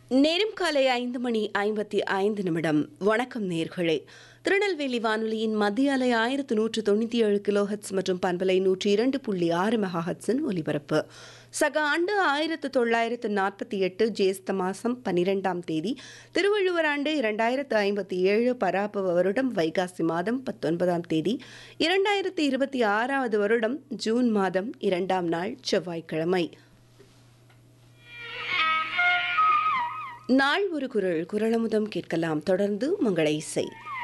நேரம் காலை ஐந்து மணி ஐம்பத்தி ஐந்து நிமிடம் வணக்கம் நேர்களே திருநெல்வேலி வானொலியின் மத்திய அலை ஆயிரத்து நூற்று தொண்ணூற்றி ஏழு கிலோஹெட்ஸ் மற்றும் பண்பலை நூற்றி இரண்டு புள்ளி ஆறு மெகாஹட்ஸின் ஒலிபரப்பு சக ஆண்டு ஆயிரத்து தொள்ளாயிரத்து நாற்பத்தி எட்டு ஜேஸ்த மாதம் பன்னிரெண்டாம் தேதி திருவள்ளுவர் ஆண்டு இரண்டாயிரத்து ஐம்பத்தி ஏழு பராபவ வருடம் வைகாசி மாதம் பத்தொன்பதாம் தேதி இரண்டாயிரத்து இருபத்தி ஆறாவது வருடம் ஜூன் மாதம் இரண்டாம் நாள் செவ்வாய்க்கிழமை நாள் ஒரு குரல் குரலமுதம் கேட்கலாம் தொடர்ந்து மங்கள இசை